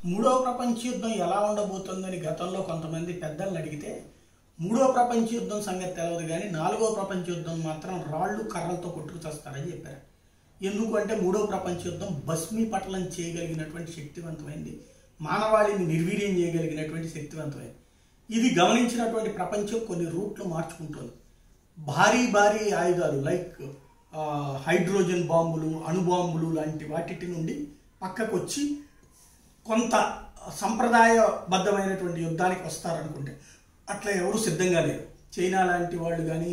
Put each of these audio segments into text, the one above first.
మూడో ప్రపంచ యుద్ధం ఎలా ఉండబోతుందని గతంలో కొంతమంది పెద్దలను అడిగితే మూడో ప్రపంచ యుద్ధం సంగతి తెలియదు కానీ నాలుగో ప్రపంచ యుద్ధం మాత్రం రాళ్ళు కర్రలతో కొట్టుకు చేస్తారని చెప్పారు ఎందుకు అంటే మూడో ప్రపంచ యుద్ధం భస్మీపటలం చేయగలిగినటువంటి శక్తివంతమైంది మానవాళిని నిర్వీర్యం చేయగలిగినటువంటి శక్తివంతమైంది ఇది గమనించినటువంటి ప్రపంచం కొన్ని రూట్లు మార్చుకుంటుంది భారీ భారీ ఆయుధాలు లైక్ ఆ, హైడ్రోజన్ బాంబులు అణుబాంబులు లాంటి వాటి నుండి పక్కకు వచ్చి కొంత సంప్రదాయబద్ధమైనటువంటి యుద్ధానికి వస్తారనుకుంటే అట్లా ఎవరు సిద్ధంగా లేరు చైనా లాంటి వాళ్ళు కానీ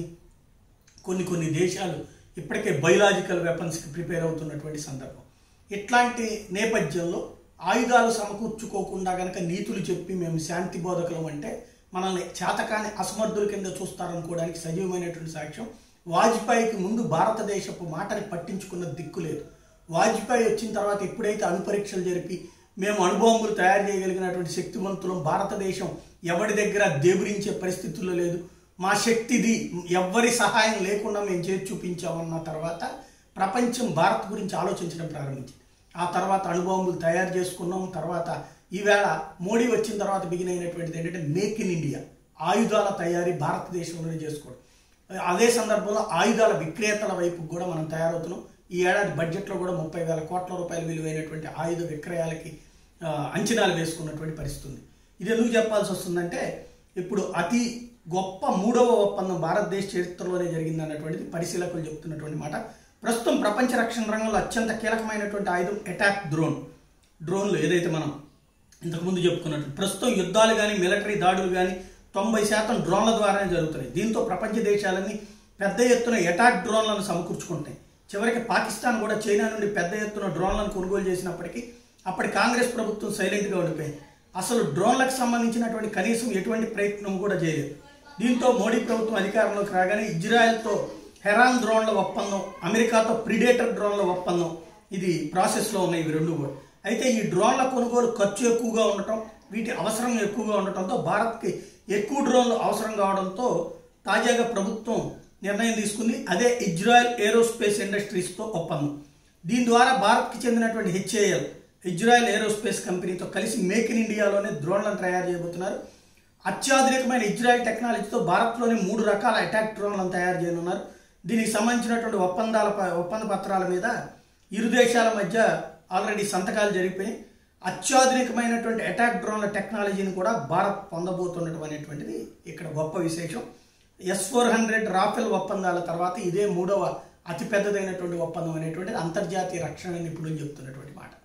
కొన్ని కొన్ని దేశాలు ఇప్పటికే బయలాజికల్ వెపన్స్కి ప్రిపేర్ అవుతున్నటువంటి సందర్భం ఇట్లాంటి నేపథ్యంలో ఆయుధాలు సమకూర్చుకోకుండా గనక నీతులు చెప్పి మేము శాంతి బోధకులం అంటే మనల్ని చేతకాని అసమర్థుల కింద చూస్తారనుకోవడానికి సజీవమైనటువంటి సాక్ష్యం వాజ్పేయికి ముందు భారతదేశపు మాటని పట్టించుకున్న దిక్కు లేదు వాజ్పేయి వచ్చిన తర్వాత ఎప్పుడైతే అణుపరీక్షలు జరిపి మేము అణుబాంబులు తయారు చేయగలిగినటువంటి శక్తివంతులం భారతదేశం ఎవరి దగ్గర దేబురించే పరిస్థితుల్లో లేదు మా శక్తిది ఎవ్వరి సహాయం లేకుండా మేము చేసి చూపించామన్న తర్వాత ప్రపంచం భారత్ గురించి ఆలోచించడం ప్రారంభించింది ఆ తర్వాత అణుబాంబులు తయారు చేసుకున్నాం తర్వాత ఈవేళ మోడీ వచ్చిన తర్వాత బిగిన్ అయినటువంటిది ఏంటంటే మేక్ ఇన్ ఇండియా ఆయుధాల తయారీ భారతదేశంలోనే చేసుకోవడం అదే సందర్భంలో ఆయుధాల విక్రేతల వైపు కూడా మనం తయారవుతున్నాం ఈ ఏడాది బడ్జెట్లో కూడా ముప్పై వేల కోట్ల రూపాయల విలువైనటువంటి ఆయుధ విక్రయాలకి ఆ, అంచనాలు వేసుకున్నటువంటి పరిస్థితి ఉంది ఇది ఎందుకు చెప్పాల్సి వస్తుందంటే ఇప్పుడు అతి గొప్ప మూడవ ఒప్పందం భారతదేశ చరిత్రలోనే జరిగింది అన్నటువంటిది పరిశీలకులు చెప్తున్నటువంటి మాట ప్రస్తుతం ప్రపంచ రక్షణ రంగంలో అత్యంత కీలకమైనటువంటి ఆయుధం అటాక్ డ్రోన్ డ్రోన్లు ఏదైతే మనం ఇంతకుముందు చెప్పుకున్నట్టు ప్రస్తుతం యుద్ధాలు కానీ మిలిటరీ దాడులు కానీ తొంభై శాతం డ్రోన్ల ద్వారానే జరుగుతున్నాయి దీంతో ప్రపంచ దేశాలన్నీ పెద్ద ఎత్తున అటాక్ డ్రోన్లను సమకూర్చుకుంటాయి చివరికి పాకిస్తాన్ కూడా చైనా నుండి పెద్ద ఎత్తున డ్రోన్లను కొనుగోలు చేసినప్పటికీ అప్పటి కాంగ్రెస్ ప్రభుత్వం సైలెంట్గా ఉండిపోయింది అసలు డ్రోన్లకు సంబంధించినటువంటి కనీసం ఎటువంటి ప్రయత్నం కూడా చేయలేదు దీంతో మోడీ ప్రభుత్వం అధికారంలోకి రాగానే ఇజ్రాయెల్తో హెరాన్ డ్రోన్ల ఒప్పందం అమెరికాతో ప్రిడేటర్ డ్రోన్ల ఒప్పందం ఇది ప్రాసెస్లో ఉన్నాయి ఇవి రెండు కూడా అయితే ఈ డ్రోన్ల కొనుగోలు ఖర్చు ఎక్కువగా ఉండటం వీటి అవసరం ఎక్కువగా ఉండటంతో భారత్కి ఎక్కువ డ్రోన్లు అవసరం కావడంతో తాజాగా ప్రభుత్వం నిర్ణయం తీసుకుంది అదే ఇజ్రాయెల్ ఏరోస్పేస్ ఇండస్ట్రీస్తో ఒప్పందం దీని ద్వారా భారత్కి చెందినటువంటి హెచ్ఏఎల్ ఇజ్రాయెల్ ఏరోస్పేస్ కంపెనీతో కలిసి మేక్ ఇన్ ఇండియాలోనే డ్రోన్లను తయారు చేయబోతున్నారు అత్యాధునికమైన ఇజ్రాయెల్ టెక్నాలజీతో భారత్లోని మూడు రకాల అటాక్ డ్రోన్లను తయారు చేయనున్నారు దీనికి సంబంధించినటువంటి ఒప్పందాల ప- ఒప్పంద పత్రాల మీద ఇరు దేశాల మధ్య ఆల్రెడీ సంతకాలు జరిగిపోయి అత్యాధునికమైనటువంటి అటాక్ డ్రోన్ల టెక్నాలజీని కూడా భారత్ పొందబోతుండటం అనేటువంటిది ఇక్కడ గొప్ప విశేషం ఎస్ ఫోర్ హండ్రెడ్ రాఫెల్ ఒప్పందాల తర్వాత ఇదే మూడవ అతిపెద్దదైనటువంటి ఒప్పందం అనేటువంటిది అంతర్జాతీయ రక్షణ నిపుణులు చెప్తున్నటువంటి మాట